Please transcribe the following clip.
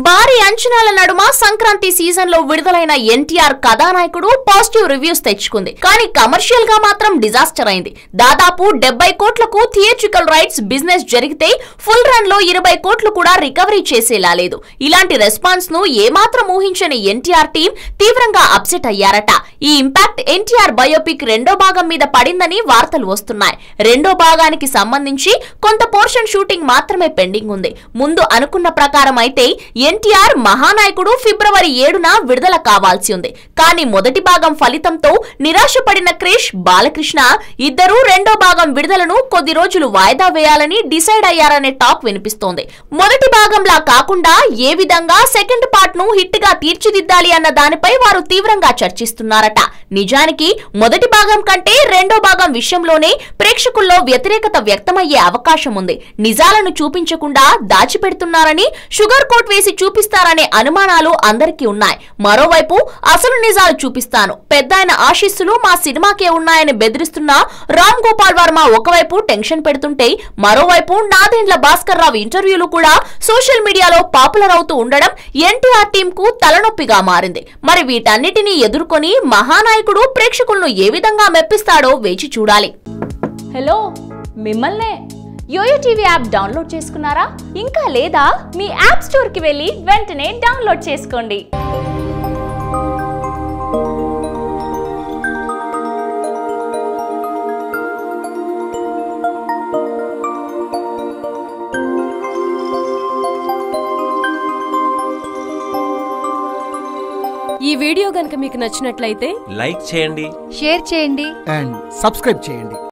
భారీ అంచనాల నడుమ సంక్రాంతి సీజన్ లో విడుదలైన ఎన్టీఆర్ కథానాయకుడు పాజిటివ్ రివ్యూస్ తెచ్చుకుంది కానీ కమర్షియల్ గా మాత్రం డిజాస్టర్ అయింది దాదాపు డెబ్బై కోట్లకు థియేట్రికల్ రైట్స్ బిజినెస్ జరిగితే ఫుల్ రన్ లో ఇరవై కోట్లు కూడా రికవరీ చేసేలా లేదు ఇలాంటి రెస్పాన్స్ ను ఏమాత్రం ఊహించని ఎన్టీఆర్ టీం తీవ్రంగా అప్సెట్ అయ్యారట ఈ ఇంపాక్ట్ ఎన్టీఆర్ బయోపిక్ రెండో భాగం మీద పడిందని వార్తలు వస్తున్నాయి రెండో భాగానికి సంబంధించి కొంత పోర్షన్ షూటింగ్ మాత్రమే పెండింగ్ ఉంది ముందు అనుకున్న ప్రకారం అయితే ఎన్టీఆర్ మహానాయకుడు ఫిబ్రవరి ఏడున విడుదల కావాల్సి ఉంది కానీ మొదటి భాగం ఫలితంతో నిరాశపడిన క్రిష్ బాలకృష్ణ ఇద్దరూ రెండో భాగం విడుదలను కొద్ది రోజులు వాయిదా వేయాలని డిసైడ్ అయ్యారనే టాక్ వినిపిస్తోంది మొదటి భాగంలా కాకుండా ఏ విధంగా సెకండ్ పార్ట్ ను హిట్ గా తీర్చిదిద్దాలి అన్న దానిపై వారు తీవ్రంగా చర్చిస్తున్నారట నిజానికి మొదటి భాగం కంటే రెండో భాగం విషయంలోనే ప్రేక్షకుల్లో వ్యతిరేకత వ్యక్తమయ్యే అవకాశం ఉంది నిజాలను చూపించకుండా దాచిపెడుతున్నారని షుగర్ కోట్ వేసి చూపిస్తారనే అనుమానాలు అందరికీ ఉన్నాయి మరోవైపు అసలు నిజాలు చూపిస్తాను పెద్దాయన ఆశీస్సులు మా సినిమాకే ఉన్నాయని బెదిరిస్తున్న రామ్ గోపాల్ వర్మ ఒకవైపు టెన్షన్ పెడుతుంటే మరోవైపు నాదెండ్ల భాస్కర్ రావు ఇంటర్వ్యూలు కూడా సోషల్ మీడియాలో పాపులర్ అవుతూ ఉండడం ఎన్టీఆర్ టీం కు తలనొప్పిగా మారింది మరి వీటన్నిటినీ ఎదుర్కొని మహానాయకుడు ప్రేక్షకులను ఏ విధంగా మెప్పిస్తాడో వేచి చూడాలి హలో మిమ్మల్నే యోయో టీవీ యాప్ డౌన్లోడ్ చేసుకున్నారా ఇంకా లేదా మీ యాప్ స్టోర్కి వెళ్ళి వెంటనే డౌన్లోడ్ చేసుకోండి ఈ వీడియో గనుక మీకు నచ్చినట్లయితే లైక్ చేయండి షేర్ చేయండి అండ్ సబ్స్క్రైబ్ చేయండి